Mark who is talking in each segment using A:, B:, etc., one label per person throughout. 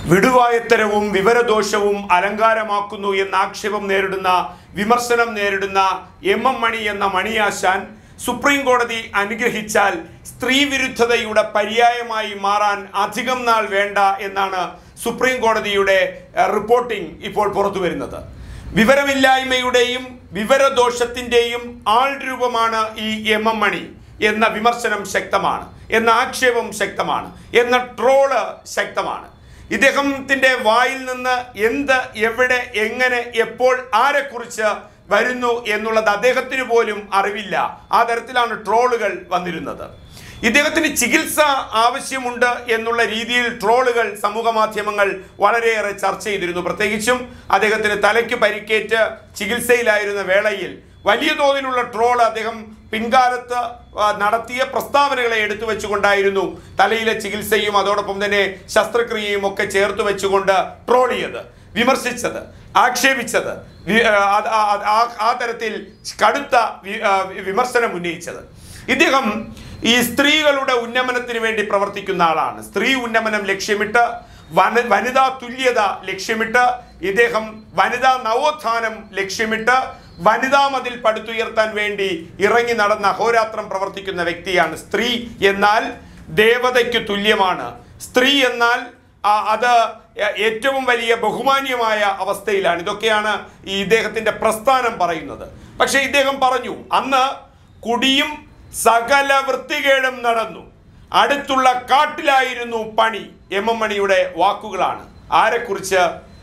A: വിടുവായത്തരവും വിവരദോഷവും അലങ്കാരമാക്കുന്നു എന്ന ആക്ഷേപം നേരിടുന്ന വിമർശനം നേരിടുന്ന എം എം മണി എന്ന മണിയാശാൻ സുപ്രീം കോടതി അനുഗ്രഹിച്ചാൽ സ്ത്രീ വിരുദ്ധതയുടെ പര്യായമായി മാറാൻ അധികം നാൾ വേണ്ട എന്നാണ് സുപ്രീം കോടതിയുടെ ഏഹ്, റിപ്പോർട്ടിംഗ് ഇപ്പോൾ പുറത്തു വരുന്നത് വിവരമില്ലായ്മയുടെയും വിവരദോഷത്തിന്റെയും ആൾ രൂപമാണ് ഈ എം എം മണി എന്ന വിമർശനം ശക്തമാണ് എന്ന ആക്ഷേപം ശക്തമാണ് എന്ന ട്രോള് ശക്തമാണ് ഇദ്ദേഹത്തിന്റെ വായിൽ നിന്ന് എന്ത് എവിടെ എങ്ങനെ എപ്പോൾ ആരെക്കുറിച്ച് വരുന്നു എന്നുള്ളത് അദ്ദേഹത്തിന് പോലും അറിവില്ല ആ തരത്തിലാണ് ട്രോളുകൾ വന്നിരുന്നത് ഇദ്ദേഹത്തിന് ചികിത്സ ആവശ്യമുണ്ട് എന്നുള്ള രീതിയിൽ ട്രോളുകൾ സമൂഹ മാധ്യമങ്ങൾ വളരെയേറെ ചർച്ച ചെയ്തിരുന്നു പ്രത്യേകിച്ചും അദ്ദേഹത്തിന് തലയ്ക്ക് പരിക്കേറ്റ് ചികിത്സയിലായിരുന്ന വേളയിൽ വലിയ തോതിലുള്ള ട്രോൾ അദ്ദേഹം പിൻകാലത്ത് ആ, നടത്തിയ പ്രസ്താവനകളെ എടുത്തു വെച്ചുകൊണ്ടായിരുന്നു തലയിലെ ചികിത്സയും അതോടൊപ്പം തന്നെ ശസ്ത്രക്രിയയും ഒക്കെ ചേർത്ത് വെച്ചുകൊണ്ട് ട്രോൾ ചെയ്തത് വിമർശിച്ചത് ആക്ഷേപിച്ചത് വി- ആ, ആ- ആ- ആ- ആ തരത്തിൽ കടുത്ത വി- ആ, വിമർശനം ഉന്നയിച്ചത് ഇദ്ദേഹം ഈ സ്ത്രീകളുടെ ഉന്നമനത്തിന് വേണ്ടി പ്രവർത്തിക്കുന്ന ആളാണ് സ്ത്രീ ഉന്നമനം ലക്ഷ്യമിട്ട് വന വനിതാ തുല്യത ലക്ഷ്യമിട്ട് ഇദ്ദേഹം വനിതാ നവോത്ഥാനം ലക്ഷ്യമിട്ട് വനിതാ മതിൽ പടുത്തുയർത്താൻ വേണ്ടി ഇറങ്ങി നടന്ന അഹോരാത്രം പ്രവർത്തിക്കുന്ന വ്യക്തിയാണ് സ്ത്രീ എന്നാൽ ദേവതയ്ക്ക് തുല്യമാണ് സ്ത്രീ എന്നാൽ ആ, അത് ഏ- ഏറ്റവും വലിയ ബഹുമാന്യമായ അവസ്ഥയിലാണ് ഇതൊക്കെയാണ് ഈ ഇദ്ദേഹത്തിന്റെ പ്രസ്ഥാനം പറയുന്നത് പക്ഷെ ഇദ്ദേഹം പറഞ്ഞു അന്ന് കുടിയും സകല വൃത്തികേടും നടന്നു അടുത്തുള്ള കാട്ടിലായിരുന്നു പണി എം എം മണിയുടെ വാക്കുകളാണ് ആരെക്കുറിച്ച്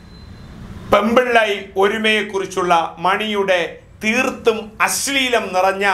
A: പെമ്പിള്ളൈ ഒരുമയെക്കുറിച്ചുള്ള മണിയുടെ തീർത്തും അശ്ലീലം നിറഞ്ഞ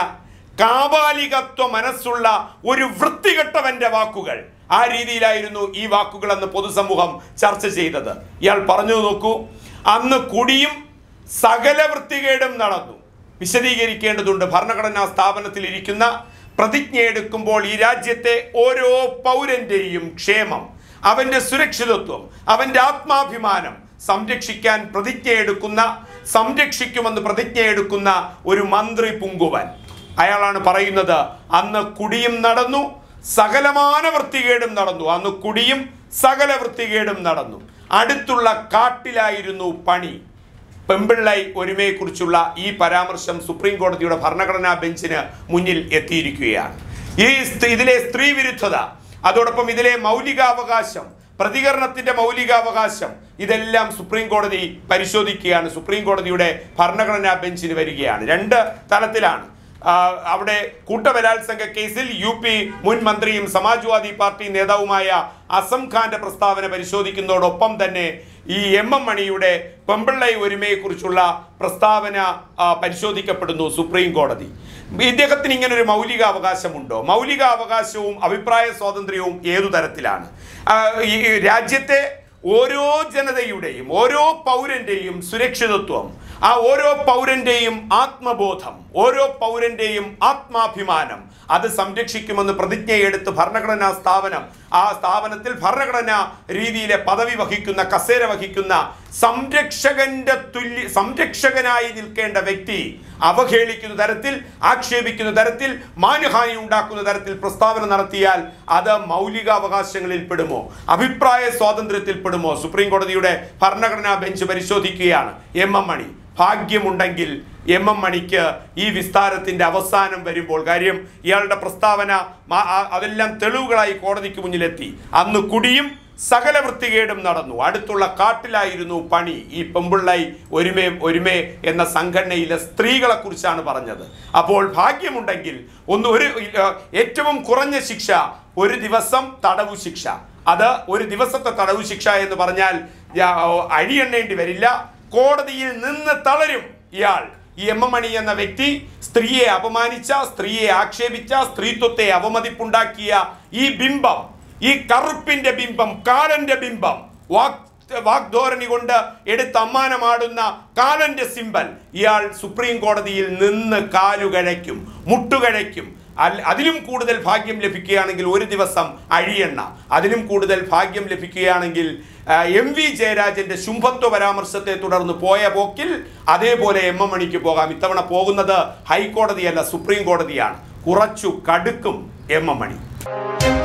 A: കാപാലികത്വ മനസ്സുള്ള ഒരു വൃത്തികെട്ടവന്റെ വാക്കുകൾ ആ രീതിയിലായിരുന്നു ഈ വാക്കുകൾ അന്ന് പൊതുസമൂഹം ചർച്ച ചെയ്തത് ഇയാൾ പറഞ്ഞു നോക്കൂ അന്ന് കുടിയും സകല വൃത്തികേടും നടന്നു വിശദീകരിക്കേണ്ടതുണ്ട് ഭരണഘടനാ സ്ഥാപനത്തിൽ ഇരിക്കുന്ന പ്രതിജ്ഞ എടുക്കുമ്പോൾ ഈ രാജ്യത്തെ ഓരോ പൗരന്റെയും ക്ഷേമം അവന്റെ സുരക്ഷിതത്വം അവന്റെ ആത്മാഭിമാനം സംരക്ഷിക്കാൻ പ്രതിജ്ഞയെടുക്കുന്ന സംരക്ഷിക്കുമെന്ന് പ്രതിജ്ഞയെടുക്കുന്ന ഒരു മന്ത്രി പുങ്കുവൻ അയാളാണ് പറയുന്നത് അന്ന് കുടിയും നടന്നു സകലമാന വൃത്തികേടും നടന്നു അന്ന് കുടിയും സകല വൃത്തികേടും നടന്നു അടുത്തുള്ള കാട്ടിലായിരുന്നു പണി പെമ്പിള്ളൈ ഒരുമയെക്കുറിച്ചുള്ള ഈ പരാമർശം സുപ്രീം കോടതിയുടെ ഭരണഘടനാ ബെഞ്ചിന് മുന്നിൽ എത്തിയിരിക്കുകയാണ് ഈ സ്ത്രീ- ഇതിലെ സ്ത്രീ വിരുദ്ധത അതോടൊപ്പം ഇതിലെ മൗലികാവകാശം പ്രതികരണത്തിന്റെ മൗലികാവകാശം ഇതെല്ലാം സുപ്രീം കോടതി പരിശോധിക്കുകയാണ് സുപ്രീം കോടതിയുടെ ഭരണഘടനാ ബെഞ്ചിന് വരികയാണ് രണ്ട് തലത്തിലാണ് ആ, അവിടെ കൂട്ടബലാത്സംഗ കേസിൽ യു പി മുൻ മന്ത്രിയും സമാജ്വാദി പാർട്ടി നേതാവുമായ അസം ഖാന്റെ പ്രസ്താവന പരിശോധിക്കുന്നതോടൊപ്പം തന്നെ ഈ എം എം മണിയുടെ പെമ്പിള്ളൈ ഒരുമയെക്കുറിച്ചുള്ള പ്രസ്താവന ആ, പരിശോധിക്കപ്പെടുന്നു സുപ്രീം കോടതി ഇദ്ദേഹത്തിന് ഇങ്ങനെ ഒരു മൗലിക അവകാശമുണ്ടോ മൗലിക അവകാശവും അഭിപ്രായ സ്വാതന്ത്ര്യവും ഏതു തരത്തിലാണ് ആ, ഈ രാജ്യത്തെ ഓരോ ജനതയുടെയും ഓരോ പൗരന്റെയും സുരക്ഷിതത്വം ആ ഓരോ പൗരന്റെയും ആത്മബോധം ഓരോ പൗരന്റെയും ആത്മാഭിമാനം അത് സംരക്ഷിക്കുമെന്ന് പ്രതിജ്ഞയെടുത്ത് ഭരണഘടനാ സ്ഥാപനം ആ സ്ഥാപനത്തിൽ ഭരണഘടനാ രീതിയിലെ പദവി വഹിക്കുന്ന കസേര വഹിക്കുന്ന സംരക്ഷകന്റെ തുല്യ സംരക്ഷകനായി നിൽക്കേണ്ട വ്യക്തി അവഹേളിക്കുന്ന തരത്തിൽ ആക്ഷേപിക്കുന്ന തരത്തിൽ മാനഹാനി ഉണ്ടാക്കുന്ന തരത്തിൽ പ്രസ്താവന നടത്തിയാൽ അത് മൗലികാവകാശങ്ങളിൽ പെടുമോ അഭിപ്രായ സ്വാതന്ത്ര്യത്തിൽ പെടുമോ സുപ്രീം കോടതിയുടെ ഭരണഘടനാ ബെഞ്ച് പരിശോധിക്കുകയാണ് എം എം മണി ഭാഗ്യമുണ്ടെങ്കിൽ എം എം മണിക്ക് ഈ വിസ്താരത്തിന്റെ അവസാനം വരുമ്പോൾ കാര്യം ഇയാളുടെ പ്രസ്താവന മാ- ആ- അതെല്ലാം തെളിവുകളായി കോടതിക്ക് മുന്നിലെത്തി അന്ന് കുടിയും സകല വൃത്തികേടും നടന്നു അടുത്തുള്ള കാട്ടിലായിരുന്നു പണി ഈ പെമ്പിള്ളൈ ഒരുമേ ഒരുമേ എന്ന സംഘടനയിലെ സ്ത്രീകളെ കുറിച്ചാണ് പറഞ്ഞത് അപ്പോൾ ഭാഗ്യമുണ്ടെങ്കിൽ ഒന്ന് ഒരു ഏർ, ഏറ്റവും കുറഞ്ഞ ശിക്ഷ ഒരു ദിവസം തടവു ശിക്ഷ അത് ഒരു ദിവസത്തെ തടവു ശിക്ഷ എന്ന് പറഞ്ഞാൽ യാ- അഴിയെണ്ണേണ്ടി വരില്ല കോടതിയിൽ നിന്ന് തളരും ഇയാൾ ഈ എം എം മണി എന്ന വ്യക്തി സ്ത്രീയെ അപമാനിച്ച സ്ത്രീയെ ആക്ഷേപിച്ച സ്ത്രീത്വത്തെ അവമതിപ്പുണ്ടാക്കിയ ഈ ബിംബം ഈ കറുപ്പിന്റെ ബിംബം കാലന്റെ ബിംബം വാക് വാഗ്ധോരണി കൊണ്ട് എടുത്ത് അമ്മാനമാടുന്ന കാലന്റെ സിമ്പൽ ഇയാൾ സുപ്രീം കോടതിയിൽ നിന്ന് കാലുകഴയ്ക്കും മുട്ടുകഴയ്ക്കും അൽ- അതിലും കൂടുതൽ ഭാഗ്യം ലഭിക്കുകയാണെങ്കിൽ ഒരു ദിവസം അഴിയെണ്ണ അതിലും കൂടുതൽ ഭാഗ്യം ലഭിക്കുകയാണെങ്കിൽ ആ, എം വി ജയരാജന്റെ ശുംഭത്വ പരാമർശത്തെ തുടർന്ന് പോയ പോക്കിൽ അതേപോലെ എം എം മണിക്ക് പോകാം ഇത്തവണ പോകുന്നത് ഹൈക്കോടതിയല്ല സുപ്രീം കോടതിയാണ് കുറച്ചു കടുക്കും എം എം മണി